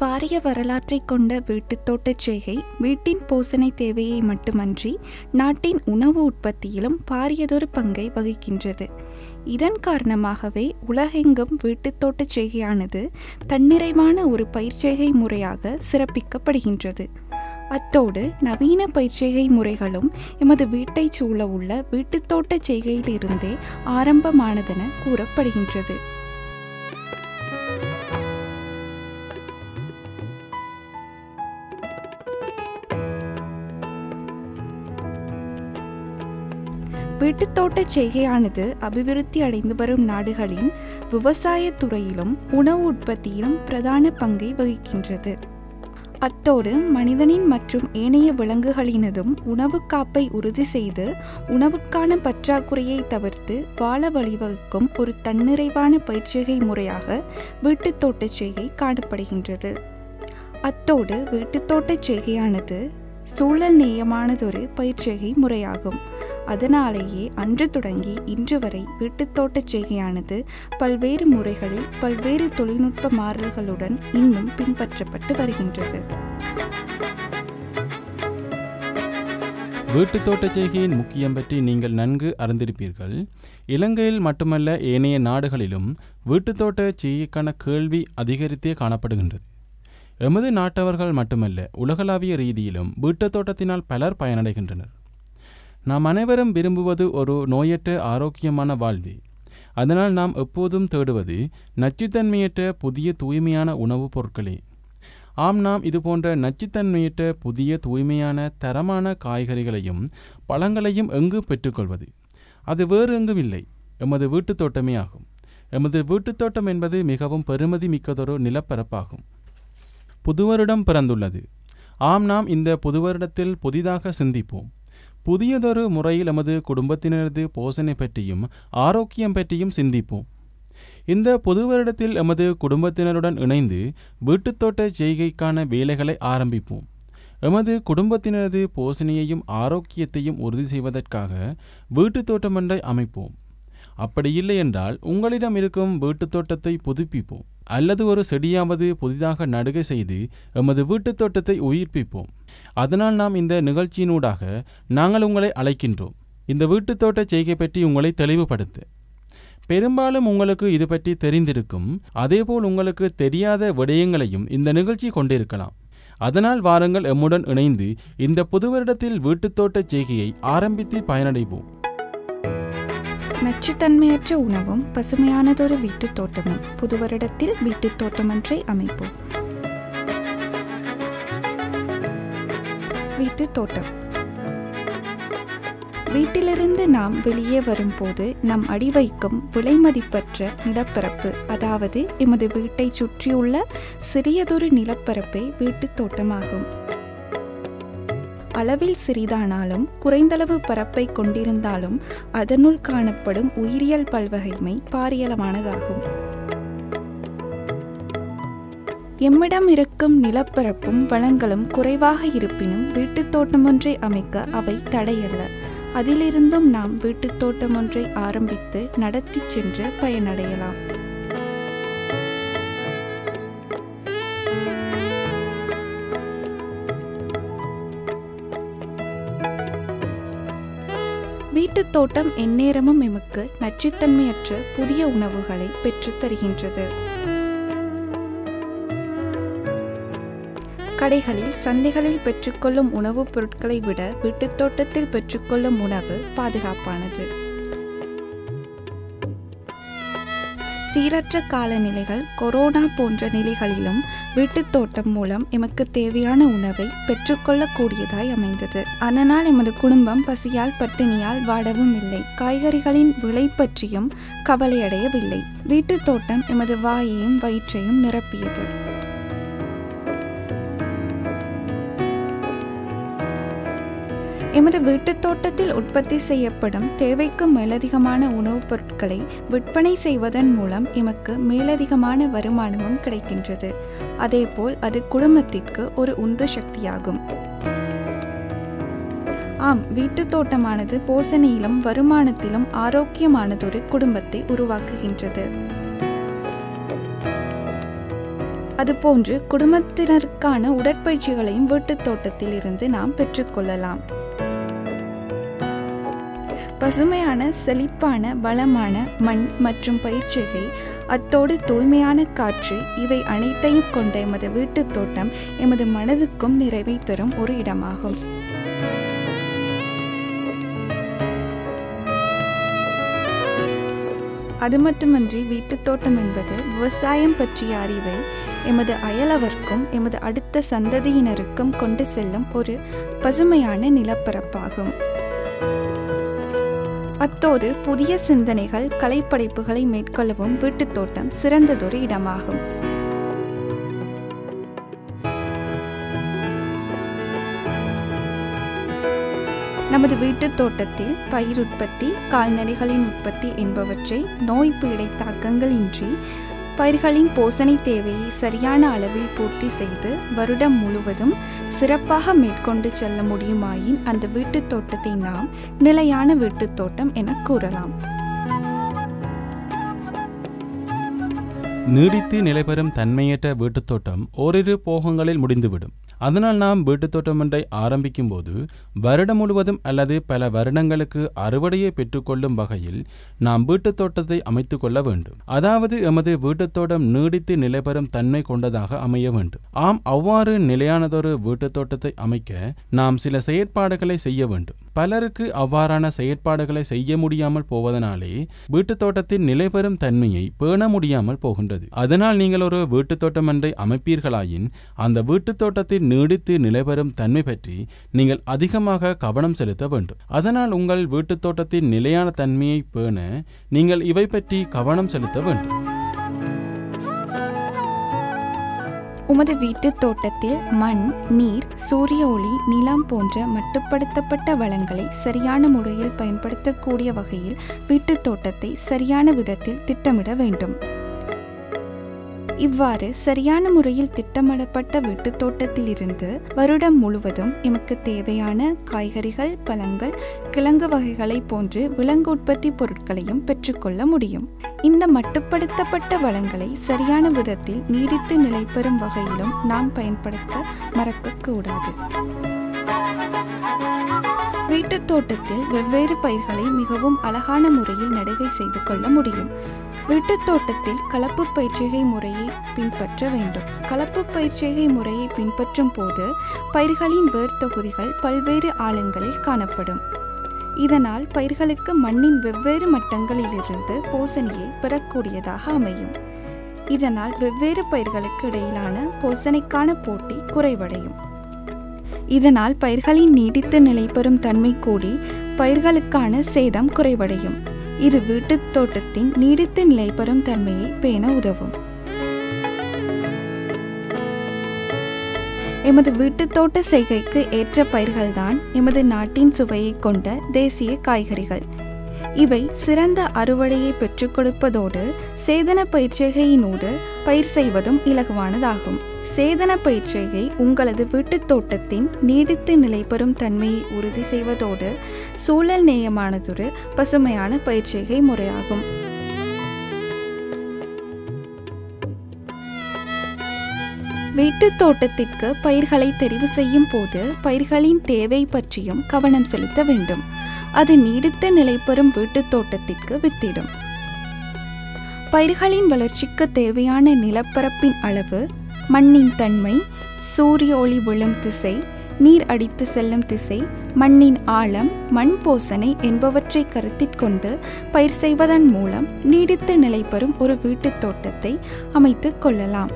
பாரிய வரலாற்றை கொண்ட வீட்டுத் தோட்டச் செய்கை வீட்டின் போசனை தேவையை மட்டுமன்றி நாட்டின் உணவு உற்பத்தியிலும் பாரியதொரு பங்கை வகிக்கின்றது இதன் காரணமாகவே உலகெங்கும் வீட்டுத் தோட்டச் செய்கையானது தன்னிறைவான ஒரு பயிர்ச்செய்கை முறையாக சிறப்பிக்கப்படுகின்றது அத்தோடு நவீன பயிர்ச்செய்கை முறைகளும் எமது வீட்டைச் சூழ உள்ள வீட்டுத் தோட்டச் செய்கையிலிருந்தே ஆரம்பமானதென கூறப்படுகின்றது வீட்டுத் தோட்டச் செய்கையானது அபிவிருத்தி அடைந்து வரும் நாடுகளின் விவசாயத் துறையிலும் உணவு உற்பத்தியிலும் பிரதான பங்கை வகிக்கின்றது அத்தோடு மனிதனின் மற்றும் ஏனைய விலங்குகளினதும் உணவு காப்பை உறுதி செய்து உணவுக்கான பற்றாக்குறையை தவிர்த்து வாழ வழிவகுக்கும் ஒரு தன்னிறைவான பயிற்சிகை முறையாக வீட்டுத் தோட்டச் செய்கை காணப்படுகின்றது அத்தோடு வீட்டுத் தோட்டச் செய்கையானது சூழல் நேயமானதொரு பயிற்சிகை முறையாகும் அதனாலேயே அன்று தொடங்கி இன்று வரை வீட்டுத் தோட்டச் செய்கையானது பல்வேறு முறைகளில் பல்வேறு தொழில்நுட்ப மாறல்களுடன் இன்னும் பின்பற்றப்பட்டு வருகின்றது வீட்டுத் தோட்டச் செய்கையின் முக்கியம் பற்றி நீங்கள் நன்கு அறிந்திருப்பீர்கள் இலங்கையில் மட்டுமல்ல ஏனைய நாடுகளிலும் வீட்டுத் தோட்டச் செய்கைக்கான கேள்வி அதிகரித்தே காணப்படுகின்றது எமது நாட்டவர்கள் மட்டுமல்ல உலகளாவிய ரீதியிலும் வீட்டுத் தோட்டத்தினால் பலர் பயனடைகின்றனர் நாம் அனைவரும் விரும்புவது ஒரு நோயற்ற ஆரோக்கியமான வாழ்வே அதனால் நாம் எப்போதும் தேடுவது நச்சுத்தன்மையற்ற புதிய தூய்மையான உணவுப் பொருட்களே ஆம் நாம் இதுபோன்ற நச்சுத்தன்மையற்ற புதிய தூய்மையான தரமான காய்கறிகளையும் பழங்களையும் எங்கு பெற்றுக்கொள்வது அது வேறு எங்கும் இல்லை எமது வீட்டுத் தோட்டமே ஆகும் எமது வீட்டுத் தோட்டம் என்பது மிகவும் பெருமதி மிக்கதொரு நிலப்பரப்பாகும் புதுவருடம் பிறந்துள்ளது ஆம் நாம் இந்த புதுவருடத்தில் புதிதாக சிந்திப்போம் புதியதொரு முறையில் எமது குடும்பத்தினரது போஷணை பற்றியும் ஆரோக்கியம் பற்றியும் சிந்திப்போம் இந்த புது வருடத்தில் எமது குடும்பத்தினருடன் இணைந்து வீட்டுத் தோட்ட செய்கைக்கான வேலைகளை ஆரம்பிப்போம் எமது குடும்பத்தினரது போஷணையையும் ஆரோக்கியத்தையும் உறுதி செய்வதற்காக வீட்டுத் தோட்டம் ஒன்றை அமைப்போம் அப்படி இல்லை என்றால் உங்களிடம் இருக்கும் வீட்டுத் தோட்டத்தை புதுப்பிப்போம் அல்லது ஒரு செடியாவது புதிதாக நடுகை செய்து எமது வீட்டுத் தோட்டத்தை உயிர்ப்பிப்போம் அதனால் நாம் இந்த நிகழ்ச்சியினூடாக நாங்கள் உங்களை அழைக்கின்றோம் இந்த வீட்டுத் தோட்ட செய்கை பற்றி உங்களை தெளிவுபடுத்த பெரும்பாலும் உங்களுக்கு இது பற்றி தெரிந்திருக்கும் அதேபோல் உங்களுக்கு தெரியாத விடயங்களையும் இந்த நிகழ்ச்சி கொண்டிருக்கலாம் அதனால் வாருங்கள் எம்முடன் இணைந்து இந்த புது வருடத்தில் வீட்டுத் தோட்ட செய்கையை ஆரம்பித்து பயனடைவோம் நச்சுத்தன்மையற்ற உணவும் பசுமையானதொரு வீட்டுத் தோட்டமும் புது வருடத்தில் வீட்டுத் தோட்டமொன்றை அமைப்போம் வீட்டுத் தோட்டம் வீட்டிலிருந்து நாம் வெளியே வரும்போது நம் அடி வைக்கும் விலைமதிப்பற்ற நிலப்பரப்பு அதாவது எமது வீட்டைச் சுற்றியுள்ள சிறியதொரு நிலப்பரப்பே வீட்டுத் தோட்டமாகும் அளவில் சிறிதானாலும் குறைந்தளவு பரப்பை கொண்டிருந்தாலும் அதனுள் காணப்படும் உயிரியல் பல்வகைமை பாரியளமானதாகும் எம்மிடம் இருக்கும் நிலப்பரப்பும் வளங்களும் குறைவாக இருப்பினும் வீட்டுத் தோட்டம் ஒன்றை அமைக்க அவை தடையல்ல அதிலிருந்தும் நாம் வீட்டுத் தோட்டம் ஒன்றை ஆரம்பித்து நடத்தி சென்று பயனடையலாம் வீட்டுத் தோட்டம் எந்நேரமும் எமக்கு நச்சுத்தன்மையற்ற புதிய உணவுகளை பெற்றுத் தருகின்றது கடைகளில் சந்தைகளில் பெற்றுக்கொள்ளும் உணவுப் பொருட்களை விட வீட்டுத் தோட்டத்தில் பெற்றுக்கொள்ளும் உணவு பாதுகாப்பானது சீரற்ற காலநிலைகள் கொரோனா போன்ற நிலைகளிலும் வீட்டுத் தோட்டம் மூலம் எமக்கு தேவையான உணவை பெற்றுக்கொள்ளக்கூடியதாய் அமைந்தது அதனால் எமது குடும்பம் பசியால் பட்டினியால் வாடவும் இல்லை காய்கறிகளின் விலை பற்றியும் கவலையடையவில்லை வீட்டுத் தோட்டம் எமது வாயையும் வயிற்றையும் நிரப்பியது எமது வீட்டுத் தோட்டத்தில் உற்பத்தி செய்யப்படும் தேவைக்கு மேலதிகமான உணவுப் பொருட்களை விற்பனை செய்வதன் மூலம் எமக்கு மேலதிகமான வருமானமும் கிடைக்கின்றது அதேபோல் அது குடும்பத்திற்கு ஒரு உந்து சக்தியாகும் ஆம் வீட்டுத் தோட்டமானது போசனையிலும் வருமானத்திலும் ஆரோக்கியமானதொரு குடும்பத்தை உருவாக்குகின்றது அதுபோன்று குடும்பத்தினருக்கான உடற்பயிற்சிகளையும் வீட்டுத் தோட்டத்தில் இருந்து நாம் பெற்றுக்கொள்ளலாம் பசுமையான செழிப்பான வளமான மண் மற்றும் பயிற்சிகை அத்தோடு தூய்மையான காற்று இவை அனைத்தையும் கொண்ட எமது வீட்டுத் தோட்டம் எமது மனதுக்கும் நிறைவை தரும் ஒரு இடமாகும் அது மட்டுமன்றி வீட்டுத் தோட்டம் என்பது விவசாயம் பற்றிய அறிவை எமது அயலவர்க்கும் எமது அடுத்த சந்ததியினருக்கும் கொண்டு செல்லும் ஒரு பசுமையான நிலப்பரப்பாகும் அத்தோடு புதிய சிந்தனைகள் கலைப்படைப்புகளை மேற்கொள்ளவும் வீட்டுத் தோட்டம் சிறந்ததொரு இடமாகும் நமது வீட்டுத் தோட்டத்தில் பயிர் உற்பத்தி கால்நடைகளின் உற்பத்தி என்பவற்றை நோய் பீடை தாக்கங்களின்றி பயிர்களின் போசனை தேவையை சரியான அளவில் பூர்த்தி செய்து வருடம் முழுவதும் சிறப்பாக மேற்கொண்டு செல்ல முடியுமாயின் அந்த வீட்டுத் தோட்டத்தை நாம் நிலையான வீட்டுத் தோட்டம் என கூறலாம் நீடித்து நிலைபெறும் தன்மையற்ற வீட்டுத் தோட்டம் ஓரிரு போகங்களில் முடிந்துவிடும் அதனால் நாம் வீட்டுத் தோட்டம் ஒன்றை ஆரம்பிக்கும் போது வருடம் முழுவதும் அல்லது பல வருடங்களுக்கு அறுவடையை பெற்றுக்கொள்ளும் வகையில் நாம் வீட்டுத் தோட்டத்தை அமைத்து கொள்ள வேண்டும் அதாவது எமது வீட்டுத் தோட்டம் நீடித்து நிலைபெறும் தன்மை கொண்டதாக அமைய வேண்டும் ஆம் அவ்வாறு நிலையானதொரு வீட்டுத் தோட்டத்தை அமைக்க நாம் சில செயற்பாடுகளை செய்ய வேண்டும் பலருக்கு அவ்வாறான செயற்பாடுகளை செய்ய முடியாமல் போவதனாலே வீட்டுத் தோட்டத்தின் நிலைபெறும் தன்மையை பேண முடியாமல் போகின்றது அதனால் நீங்கள் ஒரு வீட்டுத் தோட்டம் ஒன்றை அமைப்பீர்களாயின் அந்த வீட்டுத் தோட்டத்தின் நீடித்து நிலைபெறும் தன்மை பற்றி நீங்கள் அதிகமாக கவனம் செலுத்த வேண்டும் அதனால் உங்கள் வீட்டுத் தோட்டத்தின் நிலையான தன்மையை பேண நீங்கள் இவை பற்றி கவனம் செலுத்த வேண்டும் உமது வீட்டுத் தோட்டத்தில் மண் நீர் சூரிய ஒளி நிலம் போன்ற மட்டுப்படுத்தப்பட்ட வளங்களை சரியான முறையில் பயன்படுத்தக்கூடிய வகையில் வீட்டுத் தோட்டத்தை சரியான விதத்தில் திட்டமிட வேண்டும் இவ்வாறு சரியான முறையில் திட்டமிடப்பட்ட வீட்டுத் தோட்டத்திலிருந்து வருடம் முழுவதும் எமக்கு தேவையான காய்கறிகள் பழங்கள் கிழங்கு வகைகளை போன்று விலங்கு உற்பத்தி பொருட்களையும் பெற்றுக்கொள்ள முடியும் இந்த மட்டுப்படுத்தப்பட்ட வளங்களை சரியான விதத்தில் நீடித்து நிலைபெறும் வகையிலும் நாம் பயன்படுத்த மறக்கக்கூடாது வீட்டுத் தோட்டத்தில் வெவ்வேறு பயிர்களை மிகவும் அழகான முறையில் நடுகை செய்து கொள்ள முடியும் வீட்டுத் தோட்டத்தில் கலப்பு பயிற்சிகை முறையை பின்பற்ற வேண்டும் கலப்பு பயிற்சிகை முறையை பின்பற்றும் போது பயிர்களின் வேர் தொகுதிகள் பல்வேறு ஆழங்களில் காணப்படும் இதனால் பயிர்களுக்கு மண்ணின் வெவ்வேறு மட்டங்களிலிருந்து போசனையை பெறக்கூடியதாக அமையும் இதனால் வெவ்வேறு பயிர்களுக்கு இடையிலான போசனைக்கான போட்டி குறைவடையும் இதனால் பயிர்களின் நீடித்து நிலைபெறும் தன்மை கூடி பயிர்களுக்கான சேதம் குறைவடையும் இது வீட்டுத் தோட்டத்தின் நீடித்து நிலைபெறும் தன்மையை பேண உதவும் எமது வீட்டுத் தோட்ட செய்கைக்கு ஏற்ற பயிர்கள்தான் எமது நாட்டின் சுவையை கொண்ட தேசிய காய்கறிகள் இவை சிறந்த அறுவடையை பெற்றுக் கொடுப்பதோடு சேதன பயிர்ச்செய்கையினூடு பயிர் செய்வதும் இலகுவானதாகும் சேதன பயிர்ச்செய்கை உங்களது வீட்டுத் தோட்டத்தின் நீடித்து நிலைபெறும் தன்மையை உறுதி செய்வதோடு சூழல் நேயமானதொரு பசுமையான பயிர்ச்செய்கை முறையாகும் வீட்டுத் தோட்டத்திற்கு பயிர்களை தெரிவு செய்யும் போது பயிர்களின் தேவை பற்றியும் கவனம் செலுத்த வேண்டும் அது நீடித்த நிலைபெறும் வீட்டுத் தோட்டத்திற்கு வித்திடும் பயிர்களின் வளர்ச்சிக்கு தேவையான நிலப்பரப்பின் அளவு மண்ணின் தன்மை சூரிய ஒளி விழும் திசை நீர் அடித்து செல்லும் திசை மண்ணின் ஆழம் மண் போசனை என்பவற்றை கருத்திற்கொண்டு பயிர் செய்வதன் மூலம் நீடித்து நிலைபெறும் ஒரு வீட்டுத் தோட்டத்தை அமைத்துக் கொள்ளலாம்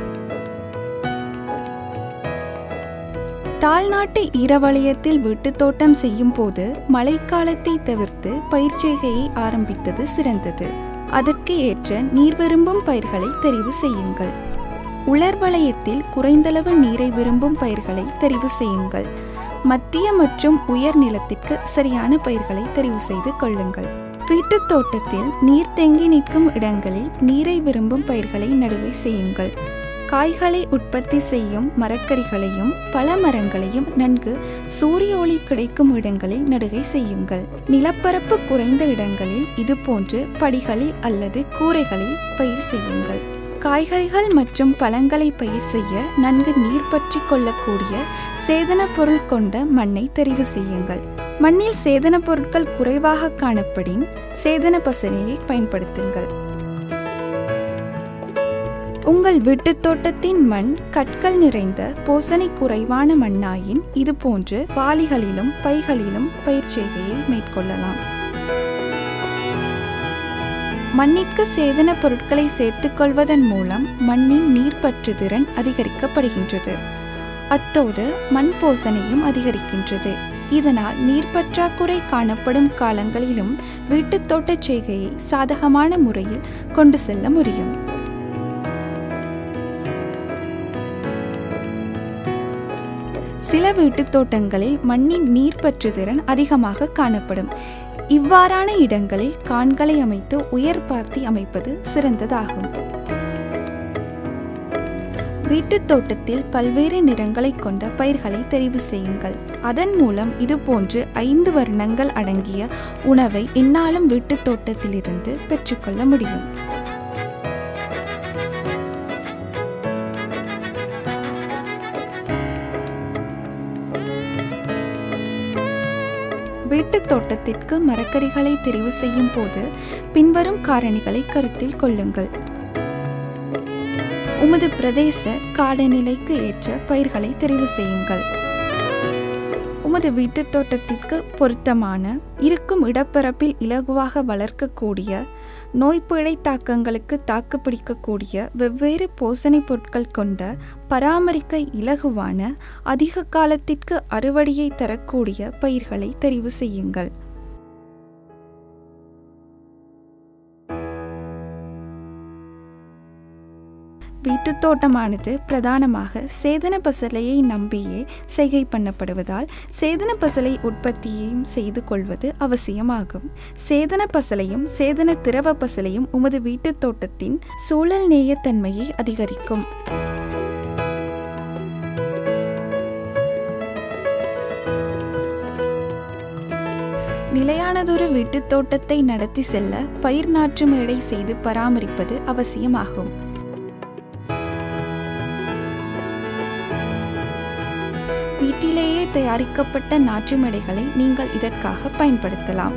தாழ்நாட்டு ஈரவலயத்தில் வீட்டுத் தோட்டம் செய்யும் போது மழைக்காலத்தை தவிர்த்து பயிர்ச்செய்கையை ஆரம்பித்தது சிறந்தது அதற்கு ஏற்ற நீர் விரும்பும் பயிர்களை தெரிவு செய்யுங்கள் உலர் வலயத்தில் குறைந்தளவு நீரை விரும்பும் பயிர்களை தெரிவு செய்யுங்கள் மத்திய மற்றும் உயர் நிலத்திற்கு சரியான பயிர்களை தெரிவு செய்து கொள்ளுங்கள் வீட்டுத் தோட்டத்தில் நீர் தேங்கி நிற்கும் இடங்களில் நீரை விரும்பும் பயிர்களை நடுகை செய்யுங்கள் காய்களை உற்பத்தி செய்யும் மரக்கறிகளையும் பல மரங்களையும் நன்கு சூரிய ஒளி கிடைக்கும் இடங்களில் நடுகை செய்யுங்கள் நிலப்பரப்பு குறைந்த இடங்களில் இதுபோன்று படிகளில் அல்லது கூரைகளில் பயிர் செய்யுங்கள் காய்கறிகள் மற்றும் பழங்களை பயிர் செய்ய நன்கு நீர் பற்றி கொள்ளக்கூடிய சேதன பொருள் கொண்ட மண்ணை தெரிவு செய்யுங்கள் மண்ணில் சேதன பொருட்கள் குறைவாக காணப்படின் சேதன பசனையை பயன்படுத்துங்கள் உங்கள் வீட்டுத் தோட்டத்தின் மண் கற்கள் நிறைந்த போசனை குறைவான மண்ணாயின் இதுபோன்று வாளிகளிலும் பைகளிலும் பயிர் செய்கையை மேற்கொள்ளலாம் மண்ணிற்கு சேதன பொருட்களை சேர்த்துக் கொள்வதன் மூலம் மண்ணின் நீர்ப்பற்று திறன் அதிகரிக்கப்படுகின்றது அத்தோடு மண் போசனையும் அதிகரிக்கின்றது இதனால் நீர் பற்றாக்குறை காணப்படும் காலங்களிலும் வீட்டுத் தோட்டச் செய்கையை சாதகமான முறையில் கொண்டு செல்ல முடியும் சில வீட்டுத் தோட்டங்களில் மண்ணின் நீர்ப்பற்றுதிறன் அதிகமாக காணப்படும் இவ்வாறான இடங்களில் கான்களை அமைத்து உயர் பார்த்தி அமைப்பது சிறந்ததாகும் வீட்டுத் தோட்டத்தில் பல்வேறு நிறங்களை கொண்ட பயிர்களை தெரிவு செய்யுங்கள் அதன் மூலம் இதுபோன்று ஐந்து வர்ணங்கள் அடங்கிய உணவை எந்நாளும் வீட்டுத் தோட்டத்திலிருந்து பெற்றுக்கொள்ள முடியும் வீட்டுத் தோட்டத்திற்கு மரக்கறிகளை தெரிவு செய்யும் போது பின்வரும் காரணிகளை கருத்தில் கொள்ளுங்கள் உமது பிரதேச காலநிலைக்கு ஏற்ற பயிர்களை தெரிவு செய்யுங்கள் உமது வீட்டுத் தோட்டத்திற்கு பொருத்தமான இருக்கும் இடப்பரப்பில் இலகுவாக வளர்க்கக்கூடிய நோய்ப்பிழை தாக்கங்களுக்கு தாக்குப்பிடிக்கக்கூடிய வெவ்வேறு போசனை பொருட்கள் கொண்ட பராமரிக்க இலகுவான அதிக காலத்திற்கு அறுவடையை தரக்கூடிய பயிர்களை தெரிவு செய்யுங்கள் வீட்டுத் தோட்டமானது பிரதானமாக சேதன பசலையை நம்பியே செய்கை பண்ணப்படுவதால் சேதன பசலை உற்பத்தியையும் செய்து கொள்வது அவசியமாகும் சேதன பசலையும் சேதன திரவ பசலையும் உமது வீட்டுத் தோட்டத்தின் சூழல் நேயத்தன்மையை அதிகரிக்கும் நிலையானதொரு வீட்டுத் தோட்டத்தை நடத்தி செல்ல பயிர் நாற்று மேடை செய்து பராமரிப்பது அவசியமாகும் வீட்டிலேயே தயாரிக்கப்பட்ட நாற்று மேடைகளை நீங்கள் இதற்காக பயன்படுத்தலாம்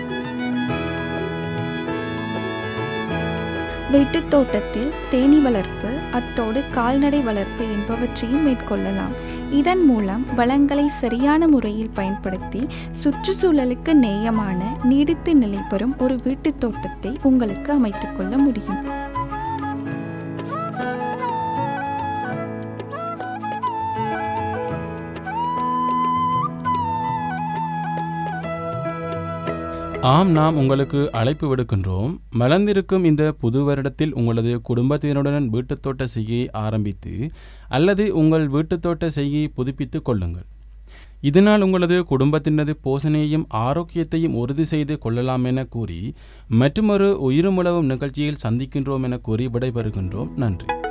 வீட்டுத் தோட்டத்தில் தேனீ வளர்ப்பு அத்தோடு கால்நடை வளர்ப்பு என்பவற்றையும் மேற்கொள்ளலாம் இதன் மூலம் வளங்களை சரியான முறையில் பயன்படுத்தி சுற்றுச்சூழலுக்கு நேயமான நீடித்து நிலை பெறும் ஒரு வீட்டுத் தோட்டத்தை உங்களுக்கு அமைத்துக் கொள்ள முடியும் ஆம் நாம் உங்களுக்கு அழைப்பு விடுக்கின்றோம் மலர்ந்திருக்கும் இந்த புது வருடத்தில் உங்களது குடும்பத்தினருடன் வீட்டுத் தோட்ட செய்கையை ஆரம்பித்து அல்லது உங்கள் வீட்டுத் தோட்ட செய்கையை புதுப்பித்துக் கொள்ளுங்கள் இதனால் உங்களது குடும்பத்தினது போஷணையையும் ஆரோக்கியத்தையும் உறுதி செய்து கொள்ளலாம் என கூறி மற்றுமொரு உயிரும் உழவும் நிகழ்ச்சியில் சந்திக்கின்றோம் என கூறி விடைபெறுகின்றோம் நன்றி